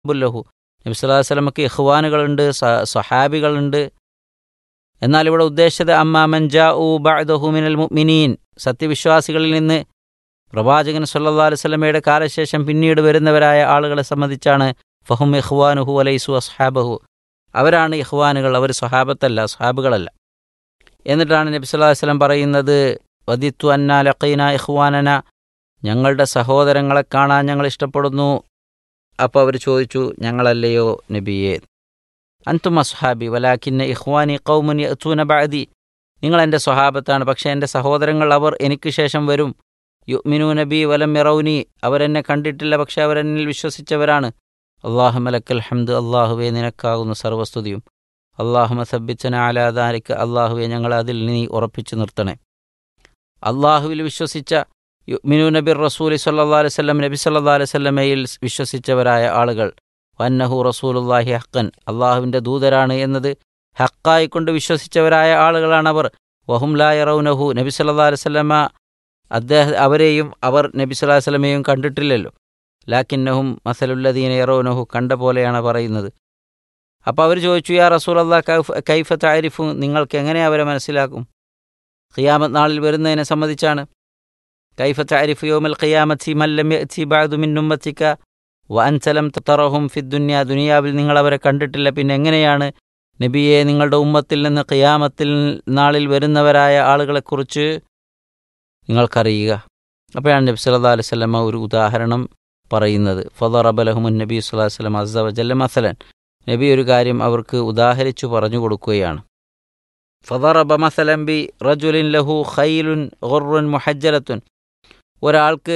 ബുല്ലഹു നബി സ്വല്ലല്ലാഹു അലൈഹി വസല്ലമക്ക് ഇഖ്വാനുകളുണ്ട് സ- സഹാബികളുണ്ട് എന്നാൽ ഇവിടെ ഉദ്ദേശിച്ചത് അമ്മാമൻ ജാ ഉ ബഅദഹു മിനൽ മുഅ്മിനീൻ സത്യവിശ്വാസികളിൽ നിന്ന് പ്രവാചകൻ സല്ലല്ലാഹു അലൈഹി വസല്ലമയുടെ കാലശേഷം പിന്നീട് വരുന്നവരായ ആളുകളെ സംബന്ധിച്ചാണ് ഫഹും ഇഖ്വാനുഹു അലൈസു അസ്ഹാബഹു അവരാണ് ഇഖ്വാനുകൾ അവർ സ്വഹാബത്തല്ല സ്വഹാബുകളല്ല എന്നിട്ടാണ് നബി സല്ലല്ലാഹു അലൈഹി വസല്ലം പറയുന്നത് വദിത്തു അന്നാ ലഖീന ഇഖ്വാനന ഞങ്ങളുടെ സഹോദരങ്ങളെ കാണാൻ ഞങ്ങൾ ഇഷ്ടപ്പെടുന്നു അപ്പോൾ അവർ ചോദിച്ചു ഞങ്ങളല്ലയോ നബിയെ അൻതും അസ്ഹാബി വലാക്കിന്ന ഇഖ്വാനി കൗമുൻ യഅ്തൂന ബഅദി നിങ്ങൾ എൻ്റെ സ്വഹാബത്താണ് പക്ഷേ എൻ്റെ സഹോദരങ്ങൾ അവർ എനിക്ക് ശേഷം വരും യുഅ്മിനൂ നബി വലം യറൗനി അവരെന്നെ കണ്ടിട്ടില്ല പക്ഷേ അവരെന്നിൽ വിശ്വസിച്ചവരാണ് അള്ളാഹു മലക്കൽ ഹംദ് അള്ളാഹുവെ നിനക്കാകുന്ന സർവസ്തുതിയും അള്ളാഹുമ സബ്ബിച്ചന ആലാദാരിക്ക് അള്ളാഹുവെ ഞങ്ങളെ അതിൽ നീ ഉറപ്പിച്ചു നിർത്തണേ അള്ളാഹുവിൽ വിശ്വസിച്ച യുഅ്മിനൂ നബി റസൂലി സല്ലല്ലാഹു അലൈഹി വസല്ലം നബി സല്ലല്ലാഹു അലൈഹി വസല്ലമയിൽ വിശ്വസിച്ചവരായ ആളുകൾ വന്നഹു റസൂലുല്ലാഹി ഹക്കൻ അള്ളാഹുവിൻ്റെ ദൂതരാണ് എന്നത് ഹക്കായിക്കൊണ്ട് വിശ്വസിച്ചവരായ ആളുകളാണവർ വഹും ലാ യറൗനഹു നബി സല്ലല്ലാഹു അലൈഹി വസല്ലമ അദ്ദേഹം അവരെയും അവർ നബി സല്ലല്ലാഹു അലൈഹി വസല്ലമയും കണ്ടിട്ടില്ലല്ലോ ലാക്കിന്നഹും മസലുല്ലദീന യറൗനഹു കണ്ട പോലെയാണ് പറയുന്നത് അപ്പോൾ അവർ ചോദിച്ചു യാ റസൂൽ അള്ളാഹ് കൈഫ താരിഫു നിങ്ങൾക്ക് എങ്ങനെ അവരെ മനസ്സിലാക്കും ഖിയാമത്ത് നാളിൽ വരുന്നതിനെ സംബന്ധിച്ചാണ് കൈഫ താരിഫ് യോമൽ ഖിയാമത്തി മല്ലം യഅ്തി ബഅദു മിൻ ഉമ്മത്തിക വഅൻസലം തറഹും ഫി ദുനിയ ദുനിയാവിൽ നിങ്ങൾ അവരെ കണ്ടിട്ടില്ല പിന്നെ എങ്ങനെയാണ് നബിയെ നിങ്ങളുടെ ഉമ്മത്തിൽ നിന്ന് ഖിയാമത്തിൽ നാളിൽ വരുന്നവരായ ആളുകളെക്കുറിച്ച് നിങ്ങൾക്കറിയുക അപ്പോഴാണ് നബി സല്ലല്ലാഹു അലൈഹി വസല്ലമ ഒരു ഉദാഹരണം പറയുന്നത് ഫദറബലഹുമുൻ നബി സല്ലല്ലാഹു അലൈഹി വസല്ലം അസ്സ വജല്ല മസലൻ നബി ഒരു കാര്യം അവർക്ക് ഉദാഹരിച്ചു പറഞ്ഞു കൊടുക്കുകയാണ് ഫദറബ മസലം ബി റജുലിൻ ലഹു ഖൈലുൻ ഗുർറുൻ മുഹജ്ജലത്തുൻ ഒരാൾക്ക്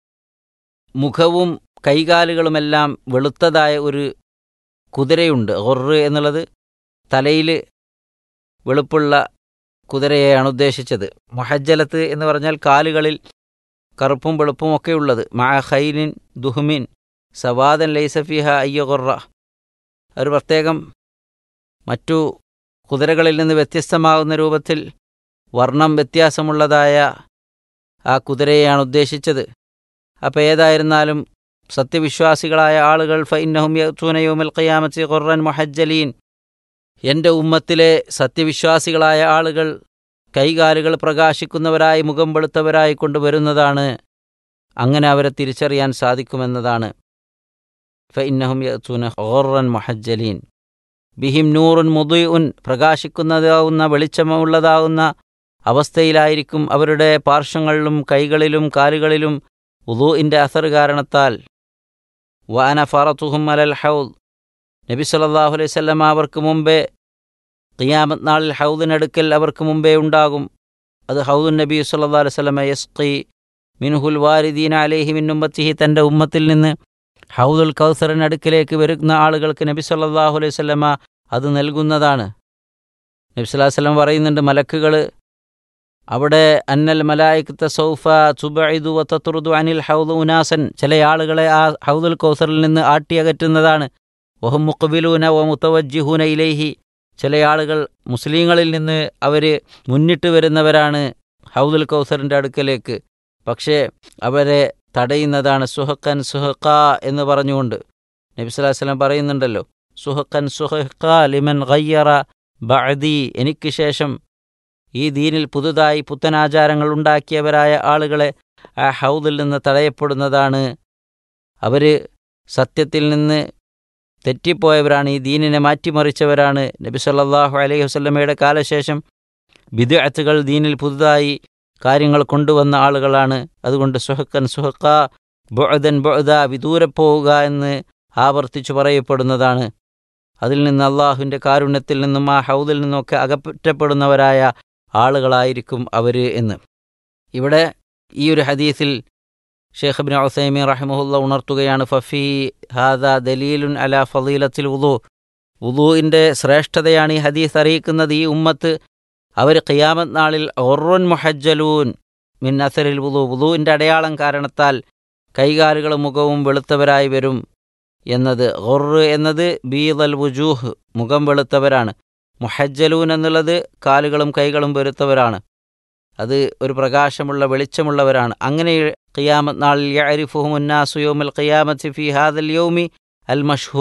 മുഖവും കൈകാലുകളുമെല്ലാം വെളുത്തതായ ഒരു കുതിരയുണ്ട് ഗുർറ് എന്നുള്ളത് തലയിൽ വെളുപ്പുള്ള കുതിരയെയാണ് ഉദ്ദേശിച്ചത് മുഹജ്ജലത്ത് എന്ന് പറഞ്ഞാൽ കാലുകളിൽ കറുപ്പും വെളുപ്പും ഒക്കെ ഉള്ളത് മാ ഖൈലിൻ ദുഹ്മിൻ സവാദൻ ലൈസഫിഹ അയ്യ ഗുറ ഒരു പ്രത്യേകം മറ്റു കുതിരകളിൽ നിന്ന് വ്യത്യസ്തമാകുന്ന രൂപത്തിൽ വർണ്ണം വ്യത്യാസമുള്ളതായ ആ കുതിരയെയാണ് ഉദ്ദേശിച്ചത് അപ്പോൾ ഏതായിരുന്നാലും സത്യവിശ്വാസികളായ ആളുകൾ ഫൈന്നഹും യൗമൽ ഖിയാമത്തി ഖുർറൻ മുഹജ്ജലീൻ എൻ്റെ ഉമ്മത്തിലെ സത്യവിശ്വാസികളായ ആളുകൾ കൈകാലുകൾ പ്രകാശിക്കുന്നവരായി മുഖം വെളുത്തവരായി കൊണ്ടുവരുന്നതാണ് അങ്ങനെ അവരെ തിരിച്ചറിയാൻ സാധിക്കുമെന്നതാണ് ഫൈന്നഹും യഅ്തൂന ഖുർറൻ മുഹജ്ജലീൻ ബിഹിം നൂറുൻ മുദുഉൻ പ്രകാശിക്കുന്നതാവുന്ന വെളിച്ചമുള്ളതാവുന്ന അവസ്ഥയിലായിരിക്കും അവരുടെ പാർശ്വങ്ങളിലും കൈകളിലും കാലുകളിലും ഉദൂഇൻ്റെ അസർ കാരണത്താൽ വാന ഫറത്തുഹും അലൽ ഹൗദ് നബി സല്ലല്ലാഹു അലൈഹി വസല്ലമ അവർക്ക് മുമ്പേ ഖിയാമത്ത് നാളിൽ ഹൗദിനടുക്കൽ അവർക്ക് മുമ്പേ ഉണ്ടാകും അത് ഹൗദുൻ നബി സല്ലല്ലാഹു അലൈഹി വസല്ലമ യസ്ഖി മിൻഹുൽ വാരിദീന അലൈഹി മിൻ ഉമ്മത്തിഹി തൻ്റെ ഉമ്മത്തിൽ നിന്ന് ഹൗദുൽ കൗസറിനടുക്കിലേക്ക് വരുന്ന ആളുകൾക്ക് നബി സല്ലല്ലാഹു അലൈഹി വസല്ലമ അത് നൽകുന്നതാണ് നബി സല്ലല്ലാഹു അലൈഹി വസല്ലം പറയുന്നുണ്ട് മലക്കുകൾ അവിടെ അന്നൽ മലായിക്കത്ത സൗഫ സുബൈദു വത്തത്തുറുദു അനിൽ ഹൗദ് ഉനാസൻ ചില ആളുകളെ ആ ഹൗദുൽ കൗസറിൽ നിന്ന് ആട്ടിയകറ്റുന്നതാണ് വഹും മുഖബിലൂന വ മുത്തവജ്ജിഹൂന ഇലൈഹി ചില ആളുകൾ മുസ്ലിങ്ങളിൽ നിന്ന് അവർ മുന്നിട്ട് വരുന്നവരാണ് ഹൗദുൽ കൗസറിൻ്റെ അടുക്കലേക്ക് പക്ഷേ അവരെ തടയുന്നതാണ് സുഹക്കൻ സുഹക്ക എന്ന് പറഞ്ഞുകൊണ്ട് നബി സ്വല്ലല്ലാഹു അലൈഹി വസല്ലം പറയുന്നുണ്ടല്ലോ സുഹക്കൻ സുഹക്ക ലിമൻ ഗയ്യറ ബഅദി എനിക്ക് ശേഷം ഈ ദീനിൽ പുതുതായി പുത്തനാചാരങ്ങൾ ഉണ്ടാക്കിയവരായ ആളുകളെ ആ ഹൗദിൽ നിന്ന് തടയപ്പെടുന്നതാണ് അവർ സത്യത്തിൽ നിന്ന് തെറ്റിപ്പോയവരാണ് ഈ ദീനിനെ മാറ്റിമറിച്ചവരാണ് നബി സല്ലല്ലാഹു അലൈഹി വസല്ലമയുടെ കാലശേഷം ബിദ്അത്തുകൾ ദീനിൽ പുതുതായി കാര്യങ്ങൾ കൊണ്ടുവന്ന ആളുകളാണ് അതുകൊണ്ട് സുഹക്കൻ സുഹക്ക ബുഅദൻ ബുഅദ വിദൂരെ പോവുക എന്ന് ആവർത്തിച്ചു പറയപ്പെടുന്നതാണ് അതിൽ നിന്ന് അള്ളാഹുവിൻ്റെ കാരുണ്യത്തിൽ നിന്നും ആ ഹൗദിൽ നിന്നൊക്കെ അകറ്റപ്പെടുന്നവരായ ആളുകളായിരിക്കും അവർ എന്ന് ഇവിടെ ഈ ഒരു ഹദീസിൽ ഷേഖ് ബിൻ ഉസൈമീൻ റഹിമഹുല്ല ഉണർത്തുകയാണ് ഫഫി ഹാദ ദലീലുൻ അല ഫലീലത്തിൽ ഉദു ഉദുവിൻ്റെ ശ്രേഷ്ഠതയാണ് ഈ ഹദീസ് അറിയിക്കുന്നത് ഈ ഉമ്മത്ത് അവർ ഖിയാമത്ത് നാളിൽ ഒറുൻ മുഹജ്ജലൂൻ മിൻ അസറിൽ ഉദു ഉദുവിൻ്റെ അടയാളം കാരണത്താൽ കൈകാലുകളും മുഖവും വെളുത്തവരായി വരും എന്നത് ഗൊറ് എന്നത് ബീദൽ വുജൂഹ് മുഖം വെളുത്തവരാണ് മുഹജ്ജലൂൻ എന്നുള്ളത് കാലുകളും കൈകളും വെറുത്തവരാണ് അത് ഒരു പ്രകാശമുള്ള വെളിച്ചമുള്ളവരാണ് അങ്ങനെ ഖിയാമത്ത് നാളിൽ യഅരിഫുഹും ഉന്നാസു യൗമൽ ഖിയാമത്തി ഫി ഹാദൽ യൗമി അൽ മഷ്ഹൂർ